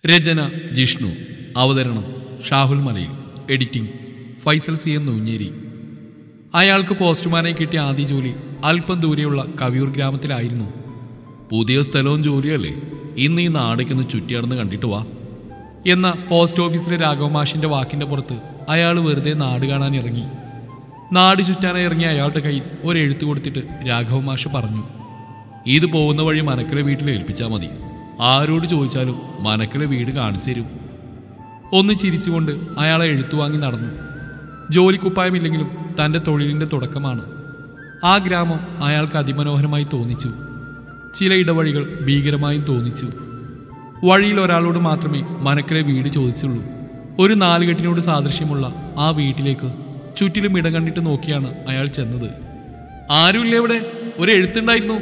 രചന ജിഷ്ണു അവതരണം Shahul Malayil editing Faisal C M Noonjeri അയാൾക്ക് പോസ്റ്റ്മാനായി കിട്ടിയ ആദ്യ ജോലി അല്പം ദൂരെയുള്ള കവിയൂർ ഗ്രാമത്തിലായിരുന്നു പുതിയ സ്ഥലവും ജോലിയല്ലേ ഇന്ന് ഈ നാടേക്കൊന്ന് ചുറ്റിയടന്ന് കണ്ടിട്ട് വാ എന്ന പോസ്റ്റ് ഓഫീസിലെ രാഘവമാഷിന്റെ വാക്കിന്റെ പുറത്ത് അയാൾ വെറുതെ നാട് കാണാൻ ഇറങ്ങി നാട് ചുറ്റാനായി ഇറങ്ങിയ അയാളുടെ കയ്യിൽ ഒരു എഴുത്ത് കൊടുത്തിട്ട് രാഘവമാഷ് പറഞ്ഞു ഇത് പോകുന്ന വഴി മനക്കലെ വീട്ടിൽ ഏൽപ്പിച്ചാൽ മതി ആരോട് ചോദിച്ചാലും മനക്കലെ വീട് കാണിച്ചു തരും ഒന്ന് ചിരിച്ചുകൊണ്ട് അയാളെ എഴുത്തു വാങ്ങി നടന്നു ജോലിക്കുപ്പായമില്ലെങ്കിലും തൻ്റെ തൊഴിലിൻ്റെ തുടക്കമാണ് ആ ഗ്രാമം അയാൾക്ക് അതിമനോഹരമായി തോന്നിച്ചു ചില ഇടവഴികൾ ഭീകരമായും തോന്നിച്ചു വഴിയിൽ ഒരാളോട് മാത്രമേ മനക്കലെ വീട് ചോദിച്ചുള്ളൂ ഒരു നാലുകെട്ടിനോട് സാദൃശ്യമുള്ള ആ വീട്ടിലേക്ക് ചുറ്റിലും ഇടം കണ്ടിട്ട് നോക്കിയാണ് അയാൾ ചെന്നത് ആരുമില്ലേ ഇവിടെ ഒരു എഴുത്തുണ്ടായിരുന്നു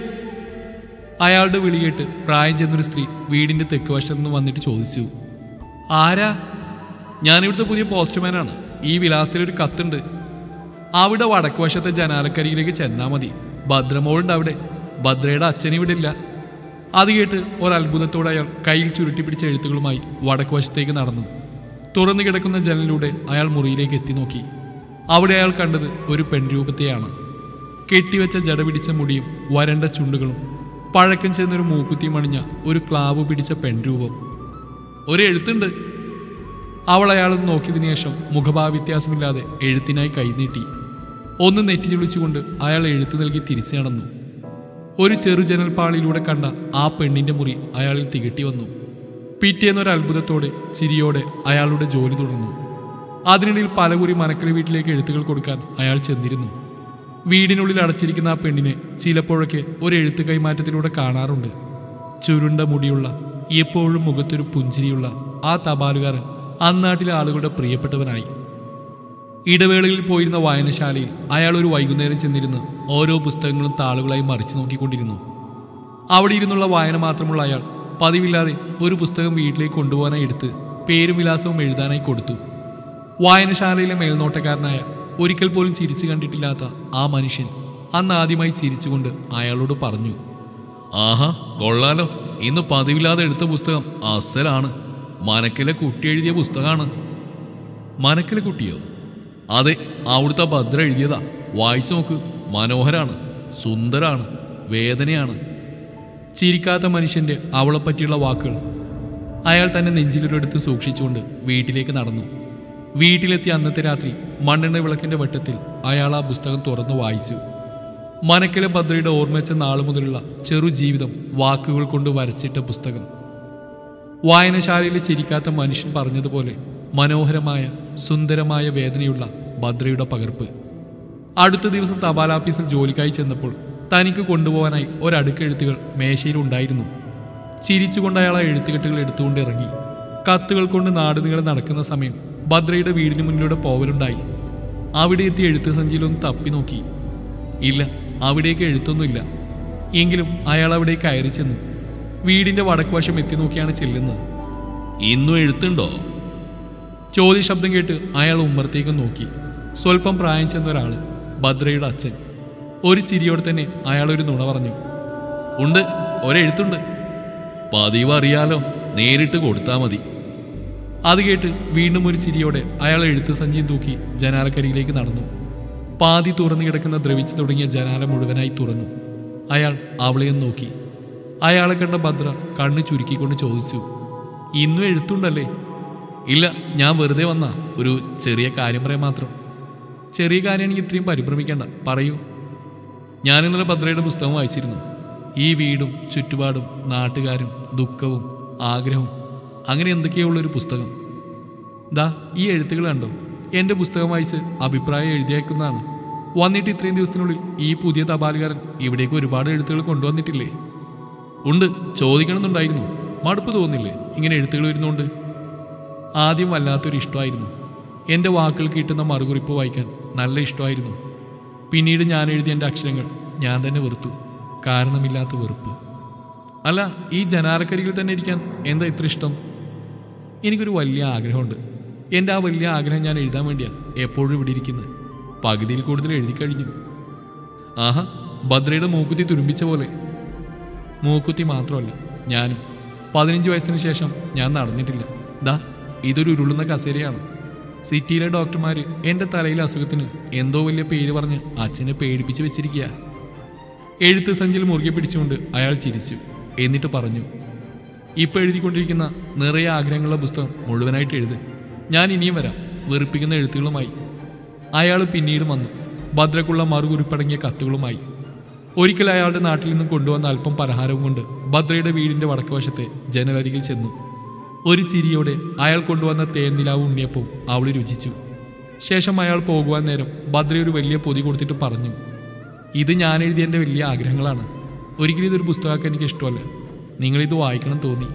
അയാളുടെ വിളി കേട്ട് പ്രായം ചെന്നൊരു സ്ത്രീ വീടിന്റെ തെക്ക് വശത്ത് നിന്ന് വന്നിട്ട് ചോദിച്ചു ആരാ ഞാനിവിടുത്തെ പുതിയ പോസ്റ്റ്മാനാണ് ഈ വിലാസത്തിലൊരു കത്തുണ്ട് അവിടെ വടക്ക് വശത്തെ ജനാലക്കരിയിലേക്ക് ചെന്നാൽ മതി ഭദ്രമോളുണ്ട് അവിടെ ഭദ്രയുടെ അച്ഛൻ ഇവിടെ ഇല്ല അത് കേട്ട് ഒരത്ഭുതത്തോടെ അയാൾ കയ്യിൽ ചുരുട്ടി പിടിച്ച എഴുത്തുകളുമായി വടക്ക് വശത്തേക്ക് നടന്നു തുറന്നു കിടക്കുന്ന ജനലിലൂടെ അയാൾ മുറിയിലേക്ക് എത്തി നോക്കി അവിടെ അയാൾ കണ്ടത് ഒരു പെൺരൂപത്തെയാണ് കെട്ടിവെച്ച ജട പിടിച്ച മുടിയും വരണ്ട ചുണ്ടുകളും പഴക്കം ചെന്നൊരു മൂക്കുത്തിയും അണിഞ്ഞ ഒരു ക്ലാവ് പിടിച്ച പെൺരൂപം ഒരു എഴുത്തുണ്ട് അവൾ അയാളൊന്ന് നോക്കിയതിനു ശേഷം മുഖഭാവ്യത്യാസമില്ലാതെ എഴുത്തിനായി കൈനീട്ടി ഒന്ന് നെറ്റി ചുളിച്ചുകൊണ്ട് അയാൾ എഴുത്ത് നൽകി തിരിച്ചു നടന്നു ഒരു ചെറു ജനൽപ്പാളിയിലൂടെ കണ്ട ആ പെണ്ണിന്റെ മുറി അയാളിൽ തികട്ടി വന്നു പിറ്റേന്നൊരു അത്ഭുതത്തോടെ ചിരിയോടെ അയാളുടെ ജോലി തുടർന്നു അതിനിടയിൽ പലകുറി മനക്കല വീട്ടിലേക്ക് എഴുത്തുകൾ കൊടുക്കാൻ അയാൾ ചെന്നിരുന്നു വീടിനുള്ളിൽ അടച്ചിരിക്കുന്ന ആ പെണ്ണിനെ ചിലപ്പോഴൊക്കെ ഒരു എഴുത്ത് കൈമാറ്റത്തിലൂടെ കാണാറുണ്ട് ചുരുണ്ട മുടിയുള്ള എപ്പോഴും മുഖത്തൊരു പുഞ്ചിരിയുള്ള ആ തപാലുകാരൻ അന്നാട്ടിലെ ആളുകളുടെ പ്രിയപ്പെട്ടവനായി ഇടവേളയിൽ പോയിരുന്ന വായനശാലയിൽ അയാൾ ഒരു വൈകുന്നേരം ചെന്നിരുന്ന് ഓരോ പുസ്തകങ്ങളും താളുകളായി മറിച്ചു നോക്കിക്കൊണ്ടിരുന്നു അവിടെ ഇരുന്നുള്ള വായന മാത്രമുള്ള അയാൾ പതിവില്ലാതെ ഒരു പുസ്തകം വീട്ടിലേക്ക് കൊണ്ടുപോകാനായി എടുത്ത് പേരും വിലാസവും എഴുതാനായി കൊടുത്തു വായനശാലയിലെ മേൽനോട്ടക്കാരനായ ഒരിക്കൽ പോലും ചിരിച്ചു കണ്ടിട്ടില്ലാത്ത ആ മനുഷ്യൻ അന്ന് ആദ്യമായി ചിരിച്ചുകൊണ്ട് അയാളോട് പറഞ്ഞു ആഹാ കൊള്ളാലോ ഇന്ന് പതിവില്ലാതെ എടുത്ത പുസ്തകം അസലാണ് മനക്കിലെ കുട്ടി എഴുതിയ പുസ്തകമാണ് മനക്കിലെ കുട്ടിയോ അതെ അവിടുത്തെ ഭദ്ര എഴുതിയതാ വായിച്ചു നോക്ക് മനോഹരാണ് സുന്ദരാണ് വേദനയാണ് ചിരിക്കാത്ത മനുഷ്യന്റെ അവളെ പറ്റിയുള്ള വാക്കുകൾ അയാൾ തന്നെ നെഞ്ചിലൊരിടത്ത് സൂക്ഷിച്ചുകൊണ്ട് വീട്ടിലേക്ക് നടന്നു വീട്ടിലെത്തിയ അന്നത്തെ രാത്രി മണ്ണെണ്ണ വിളക്കിന്റെ വെട്ടത്തിൽ അയാൾ ആ പുസ്തകം തുറന്നു വായിച്ചു മനക്കിലെ ഭദ്രയുടെ ഓർമ്മിച്ച നാളു മുതലുള്ള ചെറു ജീവിതം വാക്കുകൾ കൊണ്ട് വരച്ചിട്ട പുസ്തകം വായനശാലയിൽ ചിരിക്കാത്ത മനുഷ്യൻ പറഞ്ഞതുപോലെ മനോഹരമായ സുന്ദരമായ വേദനയുള്ള ഭദ്രയുടെ പകർപ്പ് അടുത്ത ദിവസം തപാലാഫീസിൽ ജോലിക്കായി ചെന്നപ്പോൾ തനിക്ക് കൊണ്ടുപോകാനായി ഒരടുക്കെഴുത്തുകൾ മേശയിലുണ്ടായിരുന്നു ചിരിച്ചുകൊണ്ട് അയാൾ ആ എഴുത്തുകെട്ടുകൾ എടുത്തുകൊണ്ട് ഇറങ്ങി കത്തുകൾ കൊണ്ട് നാടുനീളെ നടക്കുന്ന സമയം ഭദ്രയുടെ വീടിന് മുന്നിലൂടെ പോവലുണ്ടായി അവിടെ എത്തി എഴുത്ത് സഞ്ചിയിലൊന്ന് തപ്പി നോക്കി ഇല്ല അവിടേക്ക് എഴുത്തൊന്നുമില്ല എങ്കിലും അയാൾ അവിടെ കയറി ചെന്നു വീടിന്റെ വടക്കുവശം എത്തി നോക്കിയാണ് ചെല്ലുന്നത് ഇന്നും എഴുത്തുണ്ടോ ചോദ്യ ശബ്ദം കേട്ട് അയാൾ ഉമ്മറത്തേക്ക് നോക്കി സ്വല്പം പ്രായം ചെന്ന ഒരാള് ഭദ്രയുടെ അച്ഛൻ ഒരു ചിരിയോടെ തന്നെ അയാൾ ഒരു നുണ പറഞ്ഞു ഉണ്ട് ഒരെഴുത്തുണ്ട് പതിവ് അറിയാലോ നേരിട്ട് കൊടുത്താൽ മതി അത് കേട്ട് വീണ്ടും ഒരു ചിരിയോടെ അയാൾ എഴുത്ത് സഞ്ചിയും തൂക്കി ജനാലക്കരിയിലേക്ക് നടന്നു പാതി തുറന്നു കിടക്കുന്ന ദ്രവിച്ചു തുടങ്ങിയ ജനാല മുഴുവനായി തുറന്നു അയാൾ അവളെയും നോക്കി അയാളെ കണ്ട ഭദ്ര കണ്ണ് ചുരുക്കിക്കൊണ്ട് ചോദിച്ചു ഇന്നും എഴുത്തുണ്ടല്ലേ ഇല്ല ഞാൻ വെറുതെ വന്ന ഒരു ചെറിയ കാര്യം പറയാൻ മാത്രം ചെറിയ കാര്യമാണെങ്കിൽ ഇത്രയും പരിഭ്രമിക്കേണ്ട പറയൂ ഞാൻ ഇന്നലെ ഭദ്രയുടെ പുസ്തകം വായിച്ചിരുന്നു ഈ വീടും ചുറ്റുപാടും നാട്ടുകാരും ദുഃഖവും ആഗ്രഹവും അങ്ങനെ എന്തൊക്കെയുള്ളൊരു പുസ്തകം ദാ ഈ എഴുത്തുകൾ കണ്ടോ എൻ്റെ പുസ്തകം വായിച്ച് അഭിപ്രായം എഴുതിയേക്കുന്നതാണ് വന്നിട്ട് ഇത്രയും ദിവസത്തിനുള്ളിൽ ഈ പുതിയ തപാലുകാരൻ ഇവിടേക്ക് ഒരുപാട് എഴുത്തുകൾ കൊണ്ടുവന്നിട്ടില്ലേ ഉണ്ട് ചോദിക്കണമെന്നുണ്ടായിരുന്നു മടുപ്പ് തോന്നില്ലേ ഇങ്ങനെ എഴുത്തുകൾ വരുന്നുണ്ട് ആദ്യം വല്ലാത്തൊരു ഇഷ്ടമായിരുന്നു എൻ്റെ വാക്കുകൾ കിട്ടുന്ന മറുകുറിപ്പ് വായിക്കാൻ നല്ല ഇഷ്ടമായിരുന്നു പിന്നീട് ഞാൻ എഴുതിയ എൻ്റെ അക്ഷരങ്ങൾ ഞാൻ തന്നെ വെറുത്തു കാരണമില്ലാത്ത വെറുപ്പ് അല്ല ഈ ജനാലക്കരികിൽ തന്നെ ഇരിക്കാൻ എന്താ ഇത്ര ഇഷ്ടം എനിക്കൊരു വലിയ ആഗ്രഹമുണ്ട് എൻ്റെ ആ വലിയ ആഗ്രഹം ഞാൻ എഴുതാൻ വേണ്ടിയാണ് എപ്പോഴും ഇവിടെ ഇരിക്കുന്നത് പകുതിയിൽ കൂടുതൽ എഴുതി കഴിഞ്ഞു ആഹാ ഭദ്രയുടെ മൂക്കുത്തി തുരുമ്പിച്ച പോലെ മൂക്കുത്തി മാത്രമല്ല ഞാനും പതിനഞ്ച് വയസ്സിന് ശേഷം ഞാൻ നടന്നിട്ടില്ല ദാ ഇതൊരു ഉരുളുന്ന കസേരയാണ് സിറ്റിയിലെ ഡോക്ടർമാർ എൻ്റെ തലയിലെ അസുഖത്തിന് എന്തോ വലിയ പേര് പറഞ്ഞ് അച്ഛനെ പേടിപ്പിച്ച് വെച്ചിരിക്കുക എഴുത്ത് സഞ്ചിൽ മുറുകെ പിടിച്ചുകൊണ്ട് അയാൾ ചിരിച്ചു എന്നിട്ട് പറഞ്ഞു ഇപ്പൊ എഴുതിക്കൊണ്ടിരിക്കുന്ന നിറയെ ആഗ്രഹങ്ങളുള്ള പുസ്തകം മുഴുവനായിട്ട് എഴുത് ഞാൻ ഇനിയും വരാം വെറുപ്പിക്കുന്ന എഴുത്തുകളുമായി അയാൾ പിന്നീട് വന്നു ഭദ്രക്കുള്ള മറുകുറിപ്പടങ്ങിയ കത്തുകളുമായി ഒരിക്കൽ അയാളുടെ നാട്ടിൽ നിന്നും കൊണ്ടുവന്ന അല്പം പലഹാരവും കൊണ്ട് ഭദ്രയുടെ വീടിന്റെ വടക്കുവശത്തെ ജനലരികിൽ ചെന്നു ഒരു ചിരിയോടെ അയാൾ കൊണ്ടുവന്ന തേൻനിലാവ് ഉണ്ണിയപ്പവും അവൾ രുചിച്ചു ശേഷം അയാൾ പോകുവാൻ നേരം ഭദ്ര ഒരു വലിയ പൊതി കൊടുത്തിട്ട് പറഞ്ഞു ഇത് ഞാൻ എഴുതിയ എൻ്റെ വലിയ ആഗ്രഹങ്ങളാണ് ഒരിക്കലും ഇതൊരു പുസ്തകമാക്കാൻ എനിക്ക് ഇഷ്ടമല്ല നിങ്ങളിത് വായിക്കണം തോന്നി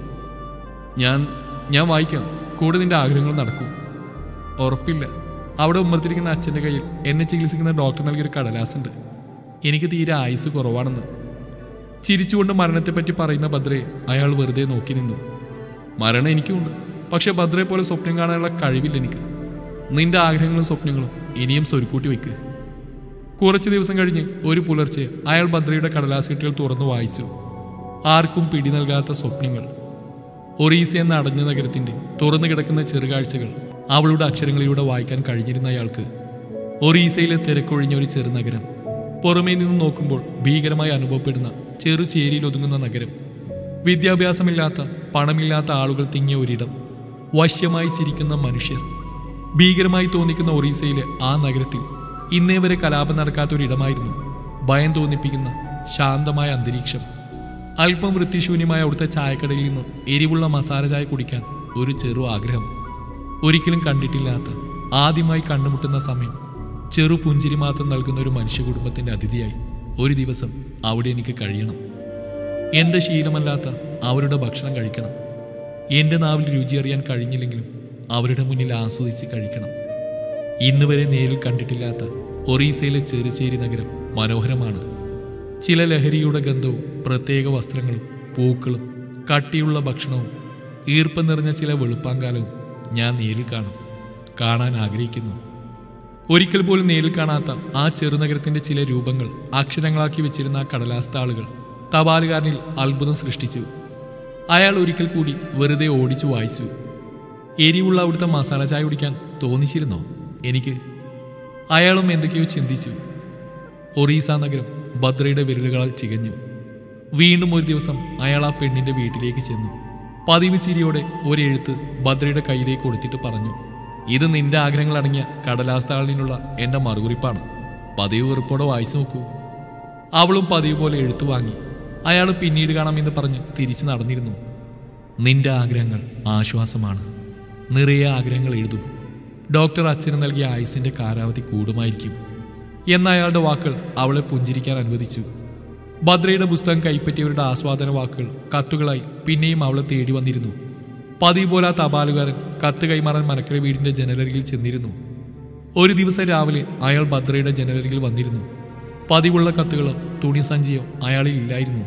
ഞാൻ ഞാൻ വായിക്കാം കൂടെ നിന്റെ ആഗ്രഹങ്ങൾ നടക്കും ഉറപ്പില്ല അവിടെ ഉമ്മർത്തിരിക്കുന്ന അച്ഛൻ്റെ കയ്യിൽ എന്നെ ചികിത്സിക്കുന്ന ഡോക്ടർ നൽകിയൊരു കടലാസുണ്ട് എനിക്ക് തീരെ ആയുസ് കുറവാണെന്ന് ചിരിച്ചുകൊണ്ട് മരണത്തെപ്പറ്റി പറയുന്ന ഭദ്രയെ അയാൾ വെറുതെ നോക്കി നിന്നു മരണം എനിക്കുമുണ്ട് പക്ഷെ ഭദ്രയെ പോലെ സ്വപ്നം കാണാനുള്ള കഴിവില്ല എനിക്ക് നിന്റെ ആഗ്രഹങ്ങളും സ്വപ്നങ്ങളും ഇനിയും സ്വരുക്കൂട്ടി വെക്ക് കുറച്ച് ദിവസം കഴിഞ്ഞ് ഒരു പുലർച്ചെ അയാൾ ഭദ്രയുടെ കടലാസിട്ടുകൾ തുറന്നു വായിച്ചു ആർക്കും പിടി നൽകാത്ത സ്വപ്നങ്ങൾ ഒറീസ എന്ന അടഞ്ഞ നഗരത്തിന്റെ തുറന്നു കിടക്കുന്ന ചെറുകാഴ്ചകൾ അവളുടെ അക്ഷരങ്ങളിലൂടെ വായിക്കാൻ കഴിഞ്ഞിരുന്ന അയാൾക്ക് ഒറീസയിലെ തിരക്കൊഴിഞ്ഞ ഒരു ചെറുനഗരം പുറമേ നിന്ന് നോക്കുമ്പോൾ ഭീകരമായി അനുഭവപ്പെടുന്ന ചെറു ചേരിയിൽ ഒതുങ്ങുന്ന നഗരം വിദ്യാഭ്യാസമില്ലാത്ത പണമില്ലാത്ത ആളുകൾ തിങ്ങിയ ഒരിടം വശ്യമായി ചിരിക്കുന്ന മനുഷ്യർ ഭീകരമായി തോന്നിക്കുന്ന ഒറീസയിലെ ആ നഗരത്തിൽ ഇന്നേ വരെ കലാപം നടക്കാത്ത ഒരിടമായിരുന്നു ഭയം തോന്നിപ്പിക്കുന്ന ശാന്തമായ അന്തരീക്ഷം അല്പം വൃത്തിശൂന്യമായ അവിടുത്തെ ചായക്കടയിൽ നിന്ന് എരിവുള്ള മസാല ചായ കുടിക്കാൻ ഒരു ചെറു ആഗ്രഹം ഒരിക്കലും കണ്ടിട്ടില്ലാത്ത ആദ്യമായി കണ്ടുമുട്ടുന്ന സമയം ചെറു പുഞ്ചിരി മാത്രം നൽകുന്ന ഒരു മനുഷ്യ കുടുംബത്തിന്റെ അതിഥിയായി ഒരു ദിവസം അവിടെ എനിക്ക് കഴിയണം എന്റെ ശീലമല്ലാത്ത അവരുടെ ഭക്ഷണം കഴിക്കണം എന്റെ നാവിൽ രുചി അറിയാൻ കഴിഞ്ഞില്ലെങ്കിലും അവരുടെ മുന്നിൽ ആസ്വദിച്ച് കഴിക്കണം ഇന്ന് വരെ നേരിൽ കണ്ടിട്ടില്ലാത്ത ഒറീസയിലെ ചെറുചേരി നഗരം മനോഹരമാണ് ചില ലഹരിയുടെ ഗന്ധവും പ്രത്യേക വസ്ത്രങ്ങളും പൂക്കളും കട്ടിയുള്ള ഭക്ഷണവും ഈർപ്പം നിറഞ്ഞ ചില വെളുപ്പാങ്കാലവും ഞാൻ നേരിൽ കാണും കാണാൻ ആഗ്രഹിക്കുന്നു ഒരിക്കൽ പോലും നേരിൽ കാണാത്ത ആ ചെറുനഗരത്തിന്റെ ചില രൂപങ്ങൾ അക്ഷരങ്ങളാക്കി വെച്ചിരുന്ന ആ കടലാസ് താളുകൾ തപാലുകാരനിൽ അത്ഭുതം സൃഷ്ടിച്ചു അയാൾ ഒരിക്കൽ കൂടി വെറുതെ ഓടിച്ചു വായിച്ചു എരിവുള്ള അവിടുത്തെ മസാല ചായ കുടിക്കാൻ തോന്നിച്ചിരുന്നോ എനിക്ക് അയാളും എന്തൊക്കെയോ ചിന്തിച്ചു ഒറീസ നഗരം ഭദ്രയുടെ വിരലുകളാൽ ചികഞ്ഞു വീണ്ടും ഒരു ദിവസം അയാൾ ആ പെണ്ണിന്റെ വീട്ടിലേക്ക് ചെന്നു പതിവ് ചിരിയോടെ ഒരെഴുത്ത് ഭദ്രയുടെ കയ്യിലേക്ക് കൊടുത്തിട്ട് പറഞ്ഞു ഇത് നിന്റെ ആഗ്രഹങ്ങൾ അടങ്ങിയ കടലാസ്താളിനുള്ള എന്റെ മറുകുറിപ്പാണ് പതിവ് വെറുപ്പോടെ വായിച്ചു നോക്കൂ അവളും പതിവ് പോലെ എഴുത്തു വാങ്ങി അയാൾ പിന്നീട് കാണാമെന്ന് പറഞ്ഞ് തിരിച്ചു നടന്നിരുന്നു നിന്റെ ആഗ്രഹങ്ങൾ ആശ്വാസമാണ് നിറയെ ആഗ്രഹങ്ങൾ എഴുതൂ ഡോക്ടർ അച്ഛന് നൽകിയ ആയുസിന്റെ കാലാവധി കൂടുമായിരിക്കും എന്ന അയാളുടെ വാക്കുകൾ അവളെ പുഞ്ചിരിക്കാൻ അനുവദിച്ചു ഭദ്രയുടെ പുസ്തകം കൈപ്പറ്റിയവരുടെ ആസ്വാദന വാക്കുകൾ കത്തുകളായി പിന്നെയും അവളെ തേടി വന്നിരുന്നു പതിവ് പോലെ ആ തപാലുകാരൻ കത്ത് കൈമാറാൻ മനക്കര വീടിന്റെ ജനലരികിൽ ചെന്നിരുന്നു ഒരു ദിവസം രാവിലെ അയാൾ ഭദ്രയുടെ ജനലരികിൽ വന്നിരുന്നു പതിവുള്ള കത്തുകളോ തുണി സഞ്ചിയോ അയാളിൽ ഇല്ലായിരുന്നു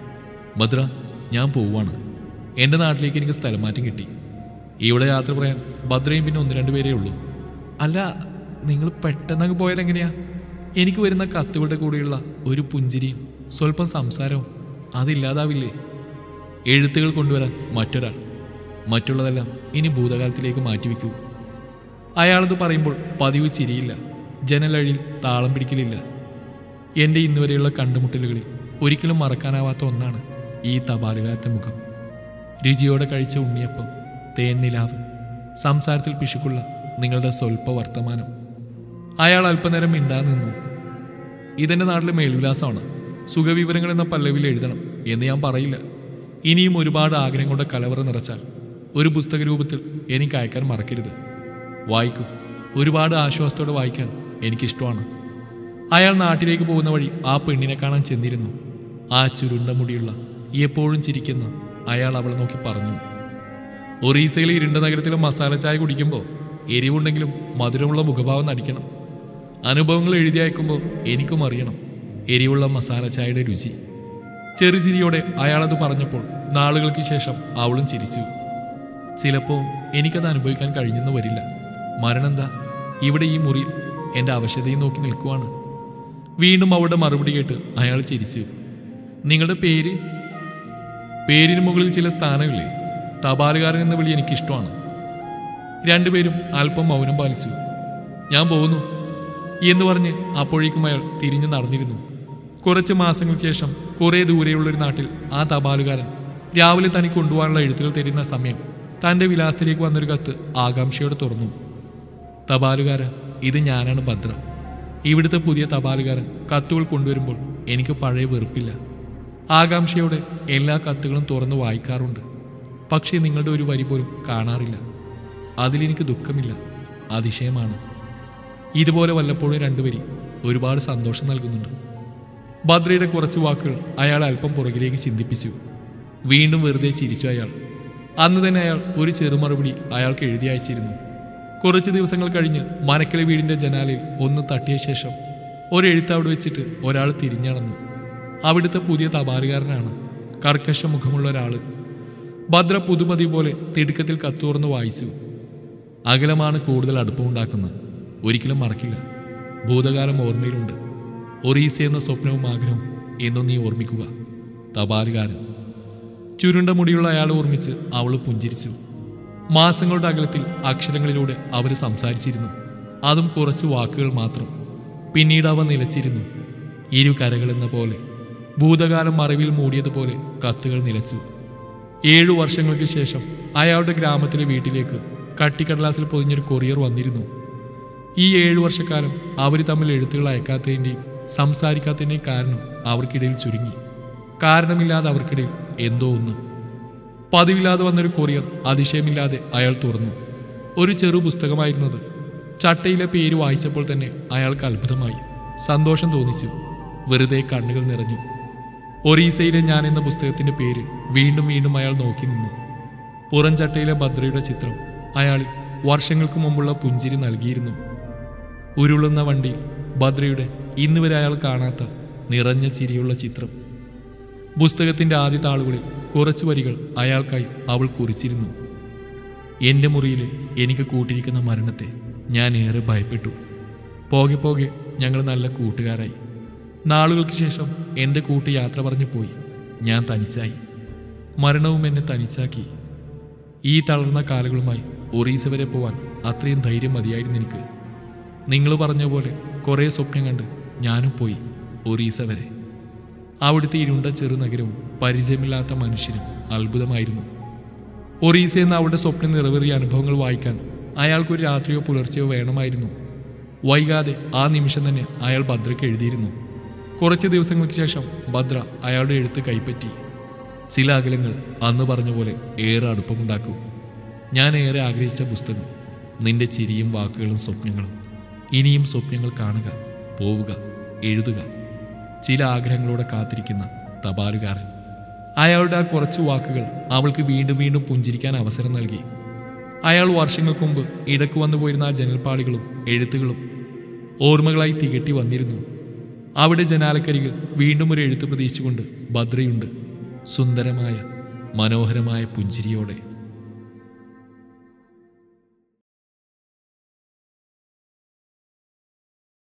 ഭദ്ര ഞാൻ പോവാണ് എൻ്റെ നാട്ടിലേക്ക് എനിക്ക് സ്ഥലം മാറ്റം കിട്ടി ഇവിടെ യാത്ര പറയാൻ ഭദ്രയും പിന്നെ ഒന്ന് രണ്ട് പേരേ ഉള്ളൂ അല്ല നിങ്ങൾ പെട്ടെന്നങ്ങ് പോയത് എങ്ങനെയാ എനിക്ക് വരുന്ന കത്തുകളുടെ കൂടെയുള്ള ഒരു പുഞ്ചിരിയും സ്വല്പം സംസാരവും അതില്ലാതാവില്ലേ എഴുത്തുകൾ കൊണ്ടുവരാൻ മറ്റൊരാൾ മറ്റുള്ളതെല്ലാം ഇനി ഭൂതകാലത്തിലേക്ക് മാറ്റിവെക്കൂ അയാളത് പറയുമ്പോൾ പതിവ് ചിരിയില്ല ജനലഴിയിൽ താളം പിടിക്കലില്ല എൻ്റെ ഇന്നുവരെയുള്ള കണ്ടുമുട്ടലുകളിൽ ഒരിക്കലും മറക്കാനാവാത്ത ഒന്നാണ് ഈ തപാലുകാരൻ്റെ മുഖം രുചിയോടെ കഴിച്ച ഉണ്ണിയപ്പം തേൻ നിലാവ് സംസാരത്തിൽ പിശുക്കുള്ള നിങ്ങളുടെ സ്വൽപ്പ വർത്തമാനം അയാൾ അല്പനേരം മിണ്ടാ നിന്നു ഇതെൻ്റെ നാട്ടിലെ മേൽവിലാസമാണ് സുഖവിവരങ്ങൾ എന്ന പല്ലവിൽ എഴുതണം എന്ന് ഞാൻ പറയില്ല ഇനിയും ഒരുപാട് ആഗ്രഹങ്ങളുടെ കലവറ നിറച്ചാൽ ഒരു പുസ്തക രൂപത്തിൽ എനിക്ക് അയക്കാൻ മറക്കരുത് വായിക്കും ഒരുപാട് ആശ്വാസത്തോടെ വായിക്കാൻ എനിക്കിഷ്ടമാണ് അയാൾ നാട്ടിലേക്ക് പോകുന്ന വഴി ആ പെണ്ണിനെ കാണാൻ ചെന്നിരുന്നു ആ ചുരുണ്ട മുടിയുള്ള എപ്പോഴും ചിരിക്കുന്ന അയാൾ അവളെ നോക്കി പറഞ്ഞു ഒറീസയിലെ ഇരുണ്ട നഗരത്തിലെ മസാല ചായ കുടിക്കുമ്പോൾ എരിവുണ്ടെങ്കിലും മധുരമുള്ള മുഖഭാവം നടിക്കണം അനുഭവങ്ങൾ എഴുതി അയക്കുമ്പോൾ എനിക്കും അറിയണം എരിവുള്ള മസാല ചായയുടെ രുചി ചെറുചിരിയോടെ അയാളത് പറഞ്ഞപ്പോൾ നാളുകൾക്ക് ശേഷം അവളും ചിരിച്ചു ചിലപ്പോൾ എനിക്കത് അനുഭവിക്കാൻ കഴിഞ്ഞെന്ന് വരില്ല മരണെന്താ ഇവിടെ ഈ മുറിയിൽ എൻ്റെ അവശതയും നോക്കി നിൽക്കുവാണ് വീണ്ടും അവളുടെ മറുപടി കേട്ട് അയാൾ ചിരിച്ചു നിങ്ങളുടെ പേര് പേരിന് മുകളിൽ ചില സ്ഥാനമില്ലേ തപാലുകാരൻ എന്ന വിളി എനിക്കിഷ്ടമാണ് രണ്ടുപേരും അല്പം മൗനം പാലിച്ചു ഞാൻ പോകുന്നു എന്ന് പറഞ്ഞ് അപ്പോഴേക്കും അയാൾ തിരിഞ്ഞു നടന്നിരുന്നു കുറച്ച് മാസങ്ങൾക്ക് ശേഷം കുറേ ദൂരെയുള്ളൊരു നാട്ടിൽ ആ തപാലുകാരൻ രാവിലെ തനിക്ക് കൊണ്ടുപോകാനുള്ള എഴുത്തുകൾ തരുന്ന സമയം തൻ്റെ വിലാസത്തിലേക്ക് വന്നൊരു കത്ത് ആകാംക്ഷയോടെ തുറന്നു തപാലുകാര ഇത് ഞാനാണ് ഭദ്ര ഇവിടുത്തെ പുതിയ തപാലുകാരൻ കത്തുകൾ കൊണ്ടുവരുമ്പോൾ എനിക്ക് പഴയ വെറുപ്പില്ല ആകാംക്ഷയോടെ എല്ലാ കത്തുകളും തുറന്ന് വായിക്കാറുണ്ട് പക്ഷേ നിങ്ങളുടെ ഒരു വരി പോലും കാണാറില്ല അതിലെനിക്ക് ദുഃഖമില്ല അതിശയമാണ് ഇതുപോലെ വല്ലപ്പോഴും രണ്ടുപേരി ഒരുപാട് സന്തോഷം നൽകുന്നുണ്ട് ഭദ്രയുടെ കുറച്ച് വാക്കുകൾ അയാൾ അല്പം പുറകിലേക്ക് ചിന്തിപ്പിച്ചു വീണ്ടും വെറുതെ ചിരിച്ചു അയാൾ അന്ന് തന്നെ അയാൾ ഒരു ചെറുമറുപടി അയാൾക്ക് എഴുതി അയച്ചിരുന്നു കുറച്ച് ദിവസങ്ങൾ കഴിഞ്ഞ് മനക്കലെ വീടിന്റെ ജനാലയിൽ ഒന്ന് തട്ടിയ ശേഷം ഒരെഴുത്ത് അവിടെ വെച്ചിട്ട് ഒരാൾ തിരിഞ്ഞടന്നു അവിടുത്തെ പുതിയ തപാലുകാരനാണ് കർക്കശ മുഖമുള്ള ഒരാള് ഭദ്ര പുതുമതി പോലെ തിടുക്കത്തിൽ കത്തുറന്ന് വായിച്ചു അകലമാണ് കൂടുതൽ അടുപ്പമുണ്ടാക്കുന്നത് ഒരിക്കലും മറക്കില്ല ഭൂതകാലം ഓർമ്മയിലുണ്ട് ഒറീസ എന്ന സ്വപ്നവും ആഗ്രഹവും എന്നും നീ ഓർമ്മിക്കുക തപാലുകാരൻ ചുരുണ്ട മുടിയുള്ള അയാളെ ഓർമ്മിച്ച് അവൾ പുഞ്ചിരിച്ചു മാസങ്ങളുടെ അകലത്തിൽ അക്ഷരങ്ങളിലൂടെ അവർ സംസാരിച്ചിരുന്നു അതും കുറച്ച് വാക്കുകൾ മാത്രം പിന്നീട് അവ നിലച്ചിരുന്നു ഇരു കരകളെന്ന പോലെ ഭൂതകാലം മറവിൽ മൂടിയതുപോലെ കത്തുകൾ നിലച്ചു ഏഴു വർഷങ്ങൾക്ക് ശേഷം അയാളുടെ ഗ്രാമത്തിലെ വീട്ടിലേക്ക് കട്ടിക്കടലാസിൽ പൊതിഞ്ഞൊരു കൊറിയർ വന്നിരുന്നു ഈ ഏഴു വർഷക്കാലം അവർ തമ്മിൽ എഴുത്തുകൾ അയക്കാത്തതിൻ്റെയും സംസാരിക്കാത്തതിൻ്റെയും കാരണം അവർക്കിടയിൽ ചുരുങ്ങി കാരണമില്ലാതെ അവർക്കിടയിൽ എന്തോ ഒന്ന് പതിവില്ലാതെ വന്നൊരു കൊറിയർ അതിശയമില്ലാതെ അയാൾ തുറന്നു ഒരു ചെറു പുസ്തകമായിരുന്നത് ചട്ടയിലെ പേര് വായിച്ചപ്പോൾ തന്നെ അയാൾക്ക് അത്ഭുതമായി സന്തോഷം തോന്നിച്ചു വെറുതെ കണ്ണുകൾ നിറഞ്ഞു ഒറീസയിലെ ഞാൻ എന്ന പുസ്തകത്തിന്റെ പേര് വീണ്ടും വീണ്ടും അയാൾ നോക്കി നിന്നു പുറം ചട്ടയിലെ ഭദ്രയുടെ ചിത്രം അയാളിൽ വർഷങ്ങൾക്ക് മുമ്പുള്ള പുഞ്ചിരി നൽകിയിരുന്നു ഉരുളുന്ന വണ്ടിയിൽ ഭദ്രയുടെ ഇന്നുവരെ അയാൾ കാണാത്ത നിറഞ്ഞ ചിരിയുള്ള ചിത്രം പുസ്തകത്തിന്റെ ആദ്യ താളുകളിൽ കുറച്ച് വരികൾ അയാൾക്കായി അവൾ കുറിച്ചിരുന്നു എൻ്റെ മുറിയിൽ എനിക്ക് കൂട്ടിരിക്കുന്ന മരണത്തെ ഞാൻ ഏറെ ഭയപ്പെട്ടു പോകെ പോകെ ഞങ്ങൾ നല്ല കൂട്ടുകാരായി നാളുകൾക്ക് ശേഷം എൻ്റെ കൂട്ട് യാത്ര പറഞ്ഞു പോയി ഞാൻ തനിച്ചായി മരണവും എന്നെ തനിച്ചാക്കി ഈ തളർന്ന കാലുകളുമായി ഒറീസ വരെ പോവാൻ അത്രയും ധൈര്യം മതിയായിരുന്നു എനിക്ക് നിങ്ങൾ പറഞ്ഞ പോലെ കുറേ സ്വപ്നം കണ്ട് ഞാനും പോയി ഒറീസ വരെ അവിടുത്തെ ഇരുണ്ട ചെറുനഗരവും പരിചയമില്ലാത്ത മനുഷ്യരും അത്ഭുതമായിരുന്നു ഒറീസ എന്ന അവളുടെ സ്വപ്നം നിറവേറിയ അനുഭവങ്ങൾ വായിക്കാൻ അയാൾക്കൊരു രാത്രിയോ പുലർച്ചെയോ വേണമായിരുന്നു വൈകാതെ ആ നിമിഷം തന്നെ അയാൾ ഭദ്രയ്ക്ക് എഴുതിയിരുന്നു കുറച്ച് ദിവസങ്ങൾക്ക് ശേഷം ഭദ്ര അയാളുടെ എഴുത്ത് കൈപ്പറ്റി ചില അകലങ്ങൾ അന്ന് പറഞ്ഞ പോലെ ഏറെ അടുപ്പമുണ്ടാക്കും ഞാൻ ഏറെ ആഗ്രഹിച്ച പുസ്തകം നിന്റെ ചിരിയും വാക്കുകളും സ്വപ്നങ്ങളും ഇനിയും സ്വപ്നങ്ങൾ കാണുക പോവുക എഴുതുക ചില ആഗ്രഹങ്ങളോടെ കാത്തിരിക്കുന്ന തപാലുകാരൻ അയാളുടെ ആ കുറച്ച് വാക്കുകൾ അവൾക്ക് വീണ്ടും വീണ്ടും പുഞ്ചിരിക്കാൻ അവസരം നൽകി അയാൾ വർഷങ്ങൾക്ക് മുമ്പ് ഇടക്ക് വന്നു പോയിരുന്ന ആ ജനൽപ്പാളികളും എഴുത്തുകളും ഓർമ്മകളായി തികട്ടി വന്നിരുന്നു അവിടെ ജനാലക്കരികിൽ വീണ്ടും ഒരു എഴുത്ത് പ്രതീക്ഷിച്ചുകൊണ്ട് ഭദ്രയുണ്ട് സുന്ദരമായ മനോഹരമായ പുഞ്ചിരിയോടെ